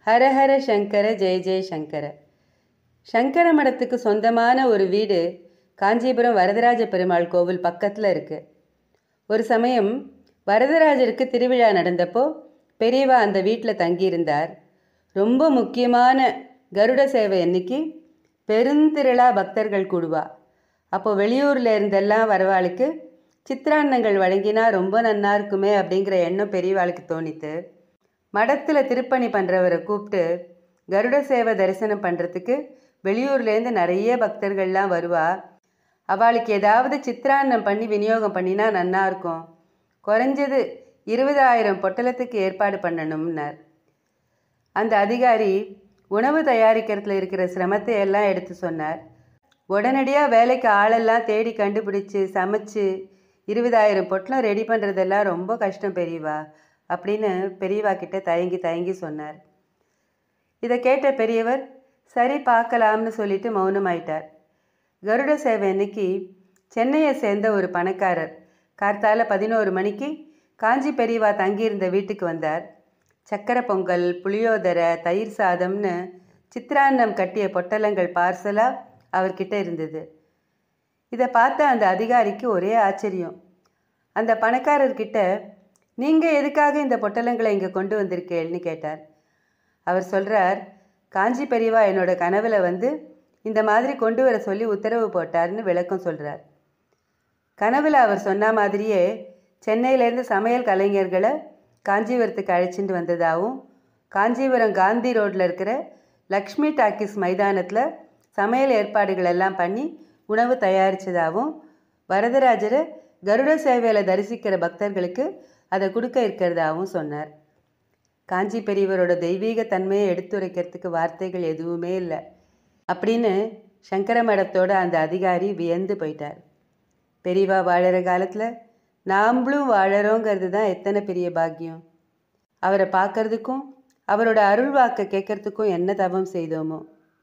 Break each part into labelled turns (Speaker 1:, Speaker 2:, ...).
Speaker 1: ஹரஹர சங்கர ஜெய ஜெய சங்கர சங்கர மடத்துக்கு சொந்தமான ஒரு வீடு காஞ்சிபுரம் வரதராஜ பெருமாள் கோவில் பக்கத்தில் இருக்கு ஒரு சமயம் வரதராஜருக்கு திருவிழா நடந்தப்போ பெரியவா அந்த வீட்டில் தங்கியிருந்தார் ரொம்ப முக்கியமான கருட சேவை அன்னைக்கு பெருந்திரளா பக்தர்கள் கூடுவா அப்போ வெளியூர்ல இருந்தெல்லாம் வரவாளுக்கு சித்திரான்னங்கள் வழங்கினா ரொம்ப நன்னா இருக்குமே அப்படிங்கிற எண்ணம் பெரியவாளுக்கு தோணித்து மடத்தில் திருப்பணி பண்ணுறவரை கூப்பிட்டு கருட சேவை தரிசனம் பண்ணுறதுக்கு வெளியூர்லேருந்து நிறைய பக்தர்கள்லாம் வருவா அவளுக்கு ஏதாவது சித்திரான்னம் பண்ணி விநியோகம் பண்ணினா நன்னா இருக்கும் குறைஞ்சது இருபதாயிரம் பொட்டலத்துக்கு ஏற்பாடு பண்ணணும்னார் அந்த அதிகாரி உணவு தயாரிக்கிறதுல இருக்கிற சிரமத்தை எல்லாம் எடுத்து சொன்னார் உடனடியாக வேலைக்கு ஆளெல்லாம் தேடி கண்டுபிடிச்சு சமைச்சு இருபதாயிரம் பொட்டலம் ரெடி பண்ணுறதெல்லாம் ரொம்ப கஷ்டம் பெரியவா அப்படின்னு பெரியவா கிட்ட தயங்கி தயங்கி சொன்னார் இதை கேட்ட பெரியவர் சரி பார்க்கலாம்னு சொல்லிட்டு மௌனமாயிட்டார் கருட சேவை அன்னைக்கு சென்னையை சேர்ந்த ஒரு பணக்காரர் கார்த்தால பதினோரு மணிக்கு காஞ்சி பெரியவா தங்கியிருந்த வீட்டுக்கு வந்தார் சக்கரை பொங்கல் புளியோதரை தயிர் சாதம்னு சித்திரான்னம் கட்டிய பொட்டலங்கள் பார்சலாக அவர்கிட்ட இருந்தது இதை பார்த்த அந்த அதிகாரிக்கு ஒரே ஆச்சரியம் அந்த பணக்காரர்கிட்ட நீங்கள் எதுக்காக இந்த பொட்டலங்களை இங்கே கொண்டு வந்திருக்கேள்னு கேட்டார் அவர் சொல்கிறார் காஞ்சி பெரியவா என்னோட கனவுல வந்து இந்த மாதிரி கொண்டு வர சொல்லி உத்தரவு போட்டார்னு விளக்கம் சொல்கிறார் கனவுல அவர் சொன்ன மாதிரியே சென்னையிலேருந்து சமையல் கலைஞர்களை காஞ்சிபுரத்துக்கு அழைச்சிட்டு வந்ததாகவும் காஞ்சிபுரம் காந்தி ரோட்டில் இருக்கிற லக்ஷ்மி டாக்கிஸ் மைதானத்தில் சமையல் ஏற்பாடுகள் எல்லாம் பண்ணி உணவு தயாரித்ததாகவும் வரதராஜரை கருட சேவையில் தரிசிக்கிற பக்தர்களுக்கு அதை கொடுக்க இருக்கிறதாகவும் சொன்னார் காஞ்சி பெரியவரோட தெய்வீக தன்மையை எடுத்துரைக்கிறதுக்கு வார்த்தைகள் எதுவுமே இல்லை அப்படின்னு சங்கர மடத்தோட அந்த அதிகாரி வியந்து போயிட்டார் பெரியவா வாழற காலத்தில் நாம்ளும் வாழறோங்கிறது தான் எத்தனை பெரிய பாக்கியம் அவரை பார்க்கறதுக்கும் அவரோட அருள் வாக்கை கேட்கறதுக்கும் என்ன தவம் செய்தோமோ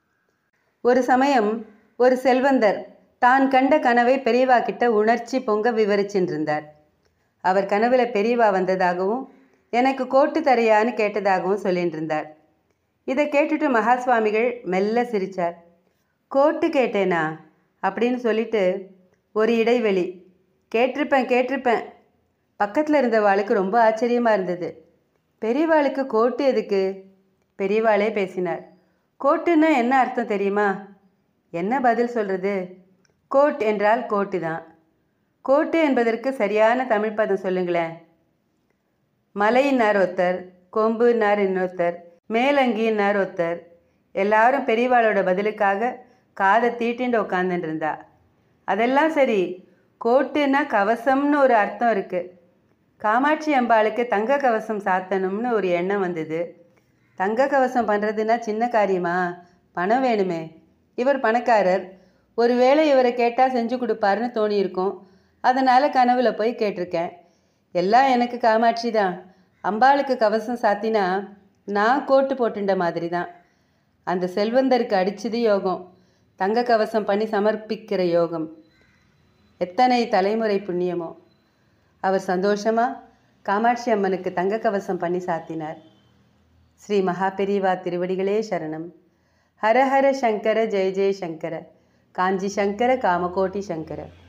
Speaker 1: ஒரு சமயம் ஒரு செல்வந்தர் தான் கண்ட கனவை பெரியவா கிட்ட உணர்ச்சி பொங்க விவரிச்சுட்டு இருந்தார் அவர் கனவுல பெரியவா வந்ததாகவும் எனக்கு கோட்டு தரையான்னு கேட்டதாகவும் சொல்லிட்டு இருந்தார் இதை கேட்டுட்டு மகா சுவாமிகள் மெல்ல சிரிச்சார் கோட்டு கேட்டேனா அப்படின்னு சொல்லிட்டு ஒரு இடைவெளி கேட்டிருப்பேன் கேட்டிருப்பேன் பக்கத்தில் இருந்தவாளுக்கு ரொம்ப ஆச்சரியமாக இருந்தது பெரியவாளுக்கு கோட்டு எதுக்கு பெரியவாளே பேசினார் கோட்டுன்னா என்ன அர்த்தம் தெரியுமா என்ன பதில் சொல்கிறது கோட் என்றால் கோட்டு தான் கோட்டு என்பதற்கு சரியான தமிழ் பதம் சொல்லுங்களேன் மலையினார் ஒருத்தர் கொம்புனார் இன்னொருத்தர் மேலங்கினார் ஒருத்தர் எல்லாரும் பெரியவாளோட பதிலுக்காக காதை தீட்டிண்டு உட்காந்துட்டு இருந்தா அதெல்லாம் சரி கோட்டுன்னா கவசம்னு ஒரு அர்த்தம் இருக்கு காமாட்சி அம்பாளுக்கு தங்க கவசம் சாத்தணும்னு ஒரு எண்ணம் வந்தது தங்க கவசம் பண்ணுறதுன்னா சின்ன காரியமா பணம் வேணுமே இவர் பணக்காரர் ஒருவேளை இவரை கேட்டால் செஞ்சு கொடுப்பாருன்னு தோணியிருக்கும் அதனால் கனவுல போய் கேட்டிருக்கேன் எல்லாம் எனக்கு காமாட்சி தான் அம்பாளுக்கு கவசம் சாத்தினா நான் கோட்டு போட்டுண்ட மாதிரி தான் அந்த செல்வந்தருக்கு அடிச்சது யோகம் தங்க கவசம் பண்ணி சமர்ப்பிக்கிற யோகம் எத்தனை தலைமுறை புண்ணியமோ அவர் சந்தோஷமா காமாட்சி அம்மனுக்கு தங்க கவசம் பண்ணி சாத்தினார் ஸ்ரீ மகாபெரிவா திருவடிகளே சரணம் ஹர ஹர சங்கர ஜெய ஜெய சங்கர காஞ்சி சங்கர காமகோட்டி சங்கர